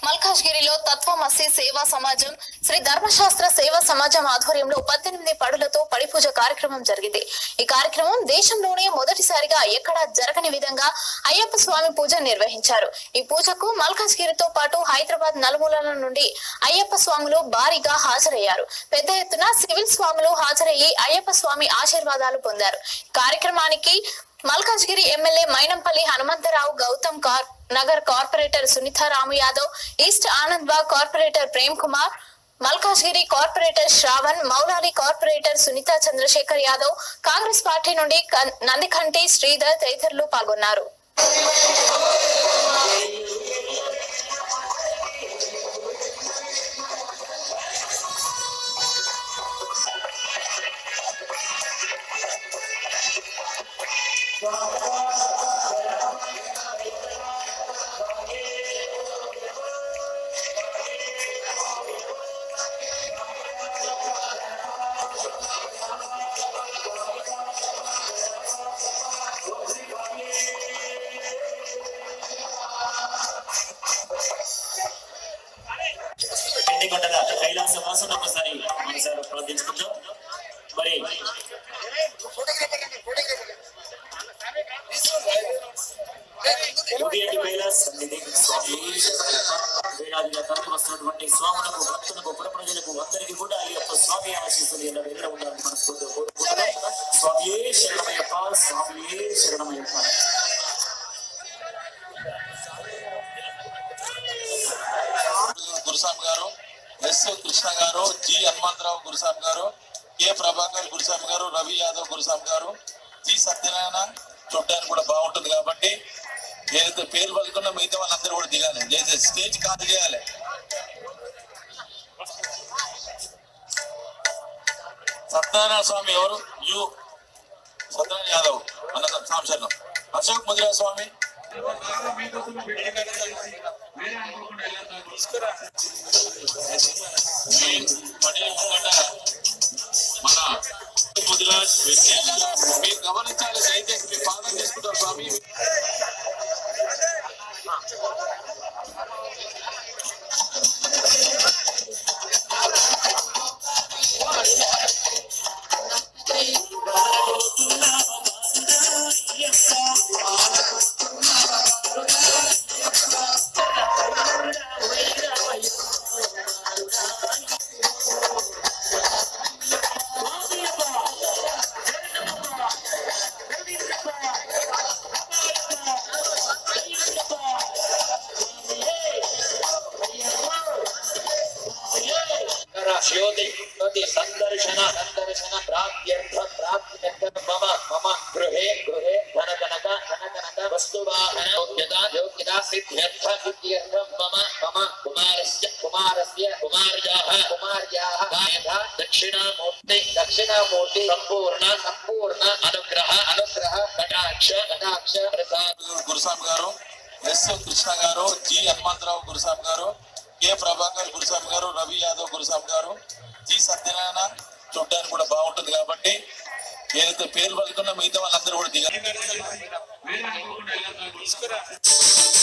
మల్కాజ్గిరిలో తత్వమసి సేవా సమాజం శ్రీ ధర్మశాస్త్ర సేవా సమాజం ఆధ్వర్యంలో పద్దెనిమిది పడులతో పడి పూజ కార్యక్రమం జరిగింది ఈ కార్యక్రమం దేశంలోనే మొదటిసారిగా ఎక్కడా జరగని విధంగా అయ్యప్ప స్వామి పూజ నిర్వహించారు ఈ పూజకు మల్కాజ్గిరితో పాటు హైదరాబాద్ నలుమూలల నుండి అయ్యప్ప స్వాములు భారీగా హాజరయ్యారు పెద్ద ఎత్తున సివిల్ స్వాములు హాజరయ్యి అయ్యప్ప స్వామి ఆశీర్వాదాలు పొందారు కార్యక్రమానికి మల్కాజ్గిరి ఎమ్మెల్యే మైనంపల్లి హనుమంతరావు గౌతమ్ కార్ Nagar corporator Sunitha Ramu Yadav east Anand Bagh corporator Prem Kumar Malkajgiri corporator Shravan Moulali corporator Sunitha Chandrasekhar Yadav Congress party నుండి కన్- నందికంటి శ్రీధర్ తదితరులు పాల్గొన్నారు పెండికొండల కైలాస వాసును ఒకసారి మనసారి ప్రార్థించుకుందాం మరి ఉదయం కైలాస్ సన్నిధి స్వామి వేలాదిగా తరలి వస్తున్నటువంటి స్వాములకు భక్తులకు పుర ప్రజలకు అందరికీ కూడా ఈ యొక్క స్వామి ఆశీస్సులు ఎలా వెళ్ళ ఉండాలని మనస్ఫూర్తిగా కోరుకుంటున్నాం స్వామియే శరణమయ్యప్ప స్వామియే శరణమయ్యప్ప గురుస్వామి గారు ఎస్ కృష్ణ గారు జి హనుమంతరావు గురుస్వామి గారు కె ప్రభాకర్ గురుస్వామి గారు రవి యాదవ్ గురుస్వామి గారు జి సత్యనారాయణ చూడడానికి కూడా బాగుంటుంది కాబట్టి ఏదైతే పేరు పలుకున్నా మిగతా వాళ్ళందరూ కూడా దిగాలి చేసే స్టేజ్ కాదు చేయాలి సత్యనారాయణ స్వామి ఎవరు యు సత్యనారాయణ యాదవ్ అన్న సాంశరణం అశోక్ ముద్రా స్వామి మీ పని ముంగట మన ముద్రా మీరు గమనించాలి దయచేసి మీ పాలన చేసుకుంటారు స్వామి జ్యోతి జ్యోతి సందర్శన సందర్శన ప్రాప్త్యర్థ ప్రాప్త్యర్థ మమ మమ గృహే గృహే ధన కనక ధన కనక వస్తువాహన యోగ్యత యోగ్యత సిద్ధ్యర్థ సిద్ధ్యర్థ మమ మమ కుమారస్య కుమారస్య కుమార్యాః కుమార్యాః మేధ దక్షిణామూర్తి దక్షిణామూర్తి సంపూర్ణ సంపూర్ణ అనుగ్రహ అనుగ్రహ కటాక్ష కటాక్ష ప్రసాద్ గురుస్వామి గారు ఎస్ కృష్ణ గారు జి హనుమంతరావు గురుస్వామి గారు కె ప్రభాకర్ గురుస్వామి గారు రవి యాదవ్ గురుస్వామి గారు జి సత్యనారాయణ చూడడానికి కూడా బాగుంటుంది కాబట్టి ఏదైతే పేరు పలుకున్నా మిగతా వాళ్ళందరూ కూడా దిగాలి